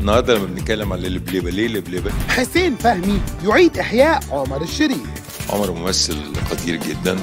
النهارده لما بنتكلم على اللبلبه ليه لبلبه حسين فهمي يعيد إحياء عمر الشريف عمر ممثل قدير جدا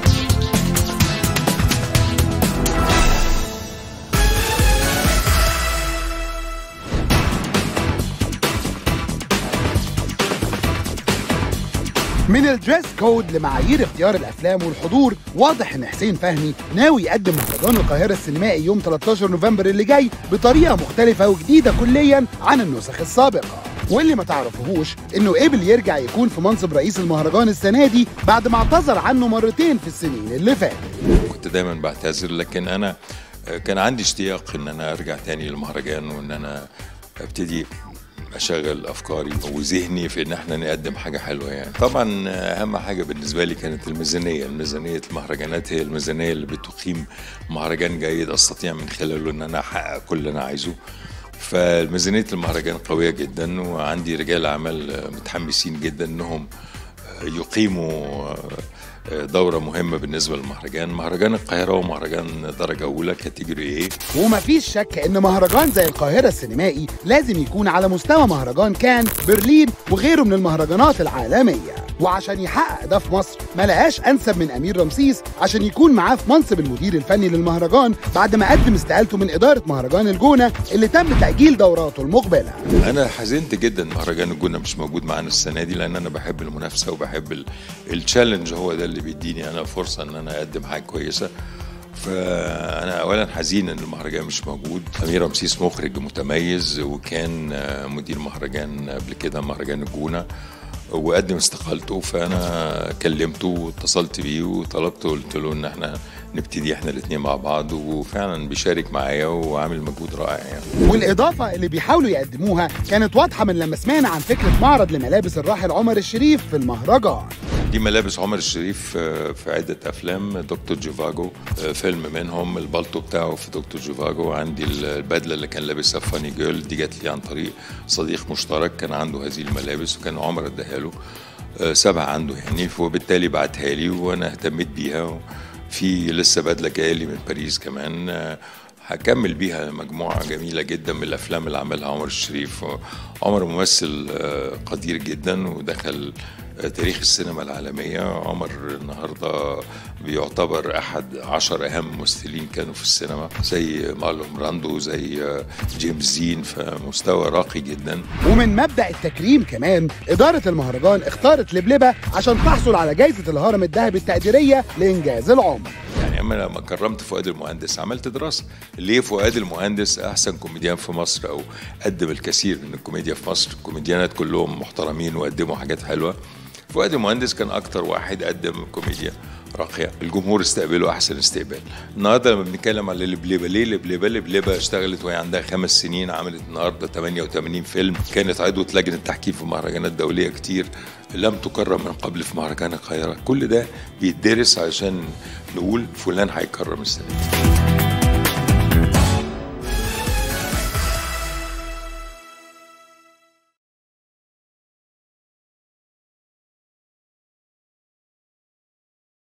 من الدريس كود لمعايير اختيار الافلام والحضور واضح ان حسين فهمي ناوي يقدم مهرجان القاهره السينمائي يوم 13 نوفمبر اللي جاي بطريقه مختلفه وجديده كليا عن النسخ السابقه واللي ما تعرفوهوش انه قبل يرجع يكون في منصب رئيس المهرجان السنه دي بعد ما اعتذر عنه مرتين في السنين اللي فاتت كنت دايما بعتذر لكن انا كان عندي اشتياق ان انا ارجع تاني للمهرجان وان انا ابتدي اشغل افكاري وذهني في ان احنا نقدم حاجه حلوه يعني طبعا اهم حاجه بالنسبه لي كانت الميزانيه الميزانيه المهرجانات هي الميزانيه اللي بتقيم مهرجان جيد استطيع من خلاله ان انا احقق كل اللي انا عايزه فميزانيه المهرجان قويه جدا وعندي رجال اعمال متحمسين جدا انهم يقيموا دورة مهمة بالنسبة للمهرجان مهرجان القاهرة ومهرجان درجة أولى كاتيجوري إيه ومفيش شك ان مهرجان زي القاهره السينمائي لازم يكون على مستوى مهرجان كان برلين وغيره من المهرجانات العالميه وعشان يحقق ده في مصر ما لقاش انسب من امير رمسيس عشان يكون معاه في منصب المدير الفني للمهرجان بعد ما قدم استقالته من اداره مهرجان الجونه اللي تم تاجيل دوراته المقبله أنا حزنت جدا مهرجان الجونة مش موجود معانا السنة دي لأن أنا بحب المنافسة وبحب ال- التشالنج هو ده اللي بيديني أنا فرصة إن أنا أقدم حاجة كويسة فأنا أولا حزين إن المهرجان مش موجود أمير رمسيس مخرج متميز وكان آه، مدير مهرجان قبل كده مهرجان الجونة وقدم استقالته فانا كلمته واتصلت بيه وطلبته قلت له ان احنا نبتدي احنا الاثنين مع بعض وفعلا بيشارك معايا وعامل مجهود رائع يعني والاضافه اللي بيحاولوا يقدموها كانت واضحه من لما سمعنا عن فكره معرض لملابس الراحل عمر الشريف في المهرجان دي ملابس عمر الشريف آه، في عدة أفلام دكتور جيفاجو آه، فيلم منهم البالتو بتاعه في دكتور جيفاجو عندي البدلة اللي كان لابسها في فاني جيرل دي جات لي عن طريق صديق مشترك كان عنده هذه الملابس وكان عمر اداها له آه، سبع عنده يعني وبالتالي بعتها لي وأنا اهتميت بيها في لسه بدلة جاية لي من باريس كمان آه، هكمل بيها مجموعة جميلة جدا من الأفلام اللي عملها عمر الشريف عمر ممثل آه، قدير جدا ودخل آه، تاريخ السينما العالمية عمر النهاردة بيعتبر أحد عشر أهم ممثلين كانوا في السينما زي مارلون براندو زي آه، جيمس زين فمستوى راقي جدا ومن مبدا التكريم كمان اداره المهرجان اختارت لبلبه عشان تحصل على جائزه الهرم الذهبي التقديريه لانجاز العمر يعني اما لما كرمت فؤاد المهندس عملت دراسه ليه فؤاد المهندس احسن كوميديان في مصر او قدم الكثير من الكوميديا في مصر الكوميديانات كلهم محترمين وقدموا حاجات حلوه فؤاد المهندس كان اكتر واحد قدم كوميديا راقيه الجمهور استقبله احسن استقبال النهارده لما بنتكلم على لبلبه ليه لبلبه لبلبه اشتغلت وهي عندها خمس سنين عملت النهارده 88 فيلم كانت عضوه لجنه تحكيم في مهرجانات دوليه كتير لم تكرم من قبل في مهرجان القاهره كل ده بيتدرس عشان نقول فلان هيكرم السنه دي